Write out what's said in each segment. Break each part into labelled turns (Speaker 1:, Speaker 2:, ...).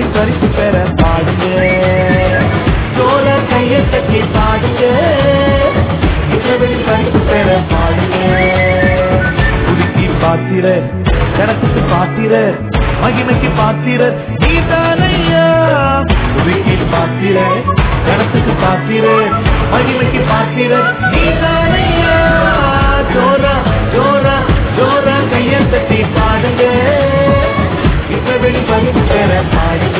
Speaker 1: இஸ்ரவேலின் பரிசு பெற பாடுங்க ஜோர கையை தட்டி பாடுங்க இஸ்ரவேலின் பரிசு பெற பாடுங்க துதிக்கு பாத்திர கணத்துக்கு பாத்திர மகிமைக்கு பாத்திர நீதானையா துதிக்கு பாத்திர கணத்துக்கு பாத்திர மகிமைக்கு பாத்திர நீதானையா ஜோரா ஜோரா ஜோரா கையை தட்டி பாடுங்க இஸ்ரவேலி பரிசு பெற பாடுங்க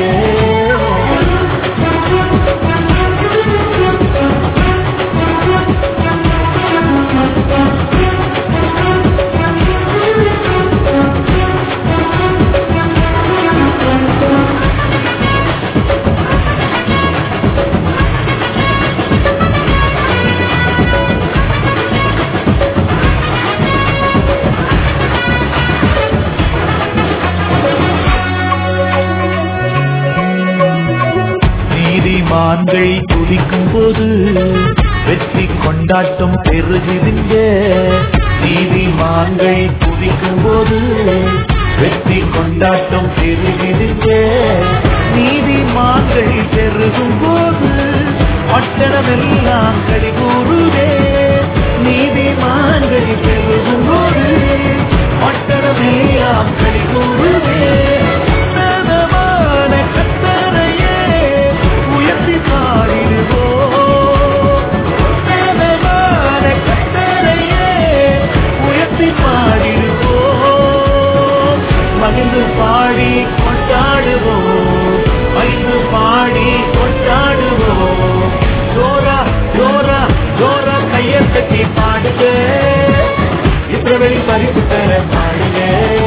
Speaker 1: நீதிமான்கள் துதிக்கும் போது வெற்றி கொண்டாட்டம் பெருகுதுங்க நீதிமான்கள் துதிக்கும் போது வெற்றி கொண்டாட்டம் பெருகுதுங்க நீதிமான்கள் பெருகும் போது பட்டணமெல்லாம் கடிகூறுதே நீதிமான்கள் பெருகும் போது பட்டணமெல்லாம் கடிகூறுதே சதமான கத்தரையே உயர்த்தி பாடிடுவோம் சதமான கத்தரையே உயர்த்தி பாடிடுவோம் மகிழ்ந்து பாடி கொண்டாடுவோம் மகிழ்ந்து பாடி கொண்டாடுவோம் ஜோரா ஜோரா ஜோரா கையை தட்டி பாடுங்க இஸ்ரவேலி பரிசு பெற பாடுங்க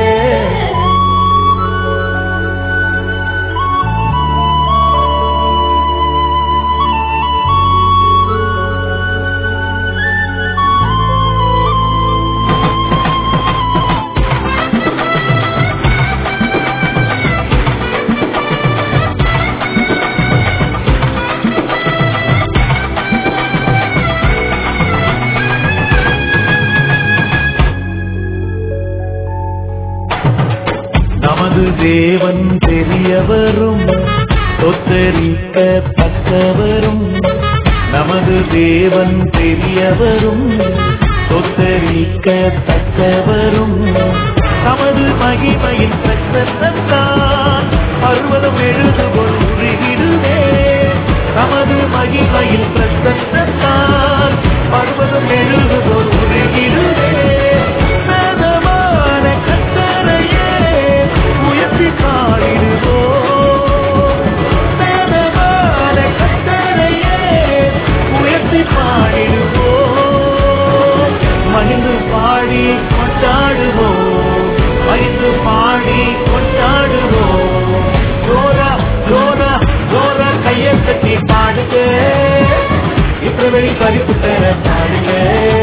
Speaker 1: நமது தேவன் பெரியவரும் ஒத்தரிக்க தக்கவரும் நமது தேவன் பெரியவரும் ஒத்தரிக்க தக்கவரும் நமது மகிமையின் பிரசன்னத்தான் பர்வதம் எழுதுபொள் உருகிடுவே நமது மகிமையின் பிரசன்னத்தான் பர்வதம் எழுதுபொள் உருகிடுவே சதமான கத்தரையே உயர்த்தி பாடிடுவோம் சதமான கத்தரையே உயர்த்தி பாடிடுவோம் மகிழ்ந்து பாடி கொண்டாடுவோம் மகிழ்ந்து பாடி கொண்டாடுவோம் ஜோரா ஜோரா ஜோரா கையை தட்டி பாடுங்க இப்ரவேலி பரிசு பெற பாடுங்க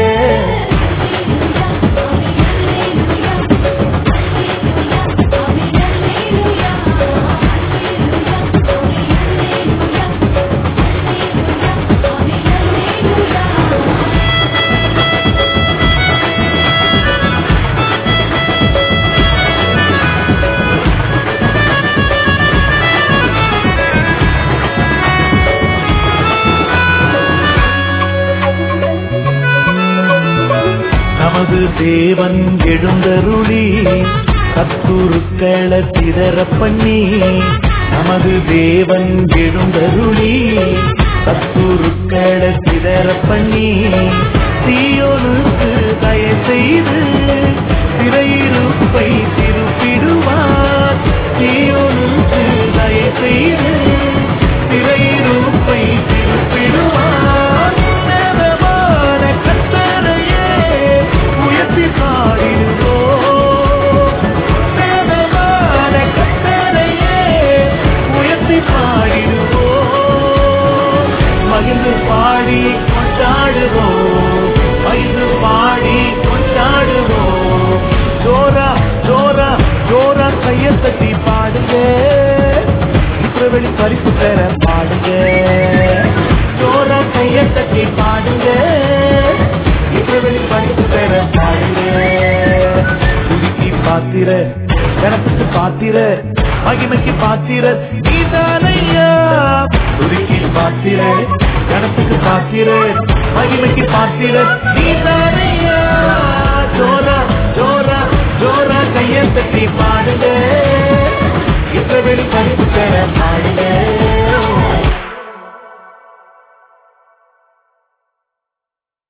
Speaker 1: நமது தேவன் எழுந்தருளி சத்துருக்கள திதற பண்ணி நமது தேவன் எழுந்தருளி சத்துருக்கள திதற பண்ணி தீயோனுக்கு தய செய்து சிறையிருப்பை திருப்பிடுவார் தீயோனுக்கு தய செய்து சிறையிருப்பை திருப்பிடுவார் நலமான கத்தரையே உயர்த்தி பாடிடுவோம் நலமான கத்தரையே உயர்த்தி பாடிடுவோம் மகிழ்ந்து பாடி கொண்டாடுவோம் மகிழ்ந்து பாடி கொண்டாடுவோம் ஜோரா ஜோரா ஜோரா கையை தட்டி பாடுங்க இஸ்ரவேலி பரிசு பெற பாடுங்க ஜோரா கையை தட்டி பாடுங்க இஸ்ரவேலி பரிசு பெற பாடுங்க துதிக்கு பாத்திர கணத்துக்கு பாத்திர மகிமைக்கு பாத்திரர் நீதானையா துதிக்கு பாத்திரர் கணத்துக்கு பாத்திரர் மகிமைக்கு பாத்திரர் நீதானையா ஜோரா ஜோரா ஜோரா கையை தட்டி பாடுங்க இஸ்ரவேல் பரிசு பெற பாடுங்க